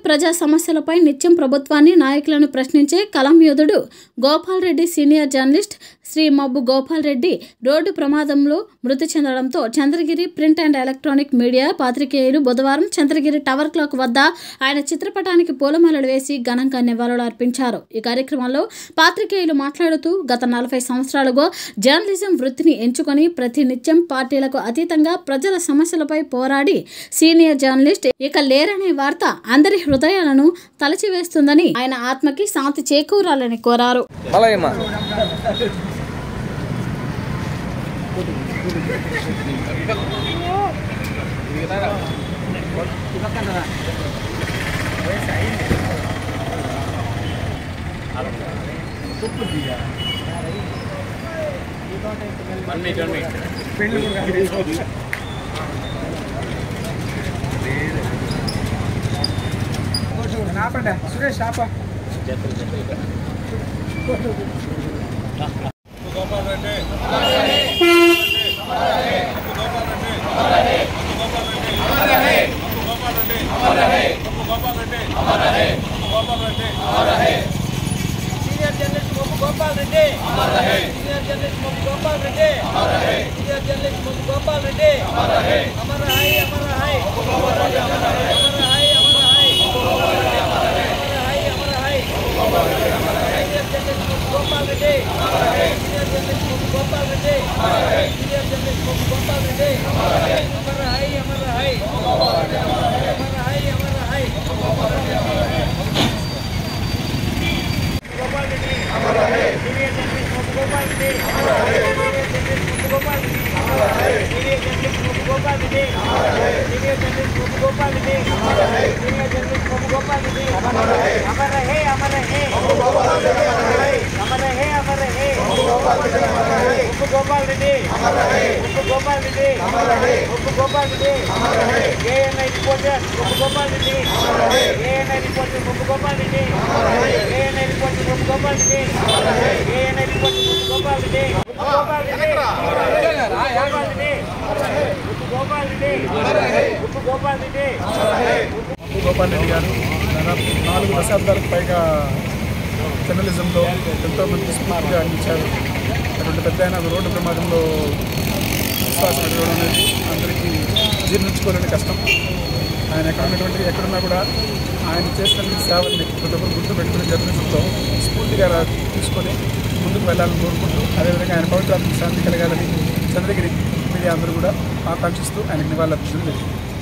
ప్రజా సమస్యలపై నిత్యం ప్రభుత్వాన్ని నాయకులను ప్రశ్నించే కలం యోధుడు Gopal Reddy senior journalist Shri Mabbu Gopal Reddy road ప్రమాదంలో మృతి చెందడంతో Chandragiri print and electronic media పాత్రికేయులు బుధవారం చంద్రగిరి టవర్ క్లాక్ వద్ద ఆయన చిత్రపటానికి పూలమాలలు వేసి ఘనంగా నివాళులు అర్పించారు ఈ కార్యక్రమంలో పాత్రికేయులు మాట్లాడుతూ గత నలభై సంవత్సరాలుగా జర్నలిజం వృత్తిని ఎంచుకొని ప్రతి నిత్యం పార్టీలకు అతీతంగా ప్రజల సమస్యలపై పోరాడి సీనియర్ జర్నలిస్ట్ ఇక లేరనే వార్త అందరి హృదయాలను తలచివేస్తుందని ఆయన ఆత్మకి శాంతి చేకూరాలని కోరారు అలాగేమ్మా ఆపండి సురేష్ ఆప senior journalist Moppu Gopal Reddy senior journalist Moppu Gopal Reddy senior journalist Moppu Gopal Reddy అమర హై అమర హై అమర హై అమర హై అమర హై అమర హై అమర హై senior journalist Moppu Gopal Reddy senior journalist Moppu Gopal Reddy senior journalist Moppu Gopal Reddy అమర హై అమర హై అమర హై అమర హై గోపాల్ రెడ్డి అమర హై సీనియర్ జర్నలిస్ట్ మొప్పు గోపాల్ రెడ్డి అమర హై సీనియర్ జర్నలిస్ట్ మొప్పు గోపాల్ రెడ్డి అమర హై సీనియర్ జర్నలిస్ట్ మొప్పు గోపాల్ రెడ్డి అమర హై సీనియర్ జర్నలిస్ట్ మొప్పు గోపాల్ రెడ్డి అమర హై సీనియర్ జర్నలిస్ట్ మొప్పు గోపాల్ రెడ్డి అమర హై అమర హై అమర హై అమర హై అమర హై ఉప్పు గోపాల్ రెడ్డి అమర హై ఉప్పు గోపాల్ రెడ్డి అమర హై ఉప్పు గోపాల్ రెడ్డి అమర హై ఏఎన్ఐ రిపోర్టర్ ఉప్పు గోపాల్ రెడ్డి అమర హై ఏఎన్ఐ రిపోర్టర్ ఉప్పు గోపాల్ రెడ్డి అమర హై ఏఎన్ఐ రిపోర్టర్ ఉప్పు గోపాల్ రెడ్డి అమర హై ఏఎన్ఐ రిపోర్టర్ ఉప్పు గోపాల్ రెడ్డి ఉప్పు గోపాల్ రెడ్డి అమర హై గోపాల్ రెడ్డి అమర హై ఉప్పు గోపాల్ రెడ్డి అమర హై ఉప్పు గోపాల్ రెడ్డి అమర హై గోపాల్ రెడ్డి గారు దాదాపు నాలుగు దశాబ్దాలకు పైగా జర్నలిజంలో ఎంతో మంది స్ఫూర్తిగా అందించారు అటువంటి పెద్ద ఆయన రోడ్డు ప్రమాదంలో విశ్వాసం అడగడం అనేది అందరికీ జీర్ణించుకోలేని కష్టం ఆయన ఎక్కడ ఉన్నటువంటి ఎక్కడున్నా కూడా ఆయన చేసినటువంటి సేవల్ని ప్రతి ఒక్కరు గుర్తు పెట్టుకుని జర్నలిజంలో స్ఫూర్తిగా రా- తీసుకొని ముందుకు వెళ్ళాలని కోరుకుంటూ అదేవిధంగా ఆయన పవిత్రాత్మక శాంతి కలగాలని చంద్రగిరి మీడియా అందరూ కూడా ఆకాంక్షిస్తూ ఆయనకు నివాళులర్పించడం జరిగింది